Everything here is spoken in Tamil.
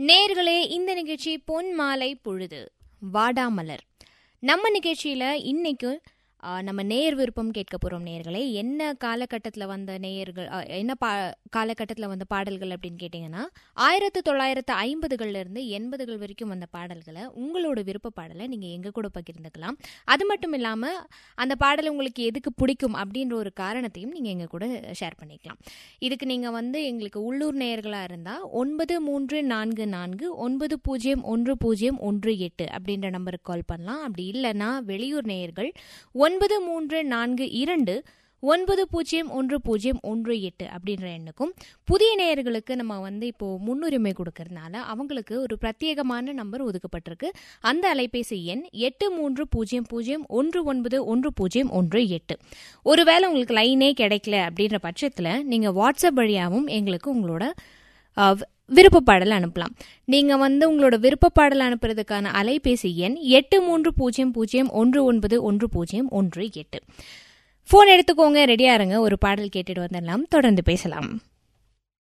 நேர்களே இந்த நிகழ்ச்சி பொன் மாலை பொழுது வாடாமலர் நம்ம நிகழ்ச்சியில் இன்னைக்கு ஆ, நம்ம நேர் விருப்பம் கேட்க போகிறோம் நேர்களே என்ன காலகட்டத்தில் வந்த நேயர்கள் ஆ, என்ன பா காலகட்டத்தில் வந்த பாடல்கள் அப்படின்னு கேட்டிங்கன்னா ஆயிரத்து தொள்ளாயிரத்து ஐம்பதுகள்லேருந்து எண்பதுகள் வரைக்கும் வந்த பாடல்களை உங்களோட விருப்ப பாடலை நீங்கள் எங்கள் கூட பகிர்ந்துக்கலாம் அது மட்டும் இல்லாமல் அந்த பாடல் உங்களுக்கு எதுக்கு பிடிக்கும் அப்படின்ற ஒரு காரணத்தையும் நீங்கள் எங்கள் கூட ஷேர் பண்ணிக்கலாம் இதுக்கு நீங்கள் வந்து எங்களுக்கு உள்ளூர் நேயர்களாக இருந்தால் ஒன்பது மூன்று நான்கு நான்கு ஒன்பது பூஜ்ஜியம் ஒன்று பூஜ்ஜியம் ஒன்று எட்டு அப்படின்ற நம்பருக்கு கால் பண்ணலாம் அப்படி இல்லைன்னா வெளியூர் நேயர்கள் ஒன்பது மூன்று நான்கு இரண்டு ஒன்பது பூஜ்ஜியம் ஒன்று பூஜ்ஜியம் ஒன்று எட்டு அப்படின்ற எண்ணுக்கும் புதிய நேயர்களுக்கு நம்ம வந்து இப்போ முன்னுரிமை கொடுக்கறதுனால அவங்களுக்கு ஒரு பிரத்யேகமான நம்பர் ஒதுக்கப்பட்டிருக்கு அந்த அலைபேசி எண் எட்டு மூன்று பூஜ்ஜியம் பூஜ்ஜியம் ஒன்று ஒன்பது ஒன்று பூஜ்ஜியம் ஒன்று எட்டு ஒருவேளை உங்களுக்கு லைனே கிடைக்கல அப்படின்ற பட்சத்தில் நீங்கள் வாட்ஸ்அப் வழியாகவும் எங்களுக்கு உங்களோட அஹ், விருப்ப பாடல் அனுப்பலாம் நீங்கள் வந்து உங்களோட விருப்ப பாடல் அனுப்புறதுக்கான அலைபேசி எண் எட்டு மூன்று பூஜ்ஜியம் பூஜ்ஜியம் ஒன்று ஒன்பது ஒன்று பூஜ்ஜியம் ஒன்று எட்டு ஃபோன் எடுத்துக்கோங்க ரெடியா இருங்க ஒரு பாடல் கேட்டுட்டு வந்துடலாம் தொடர்ந்து பேசலாம்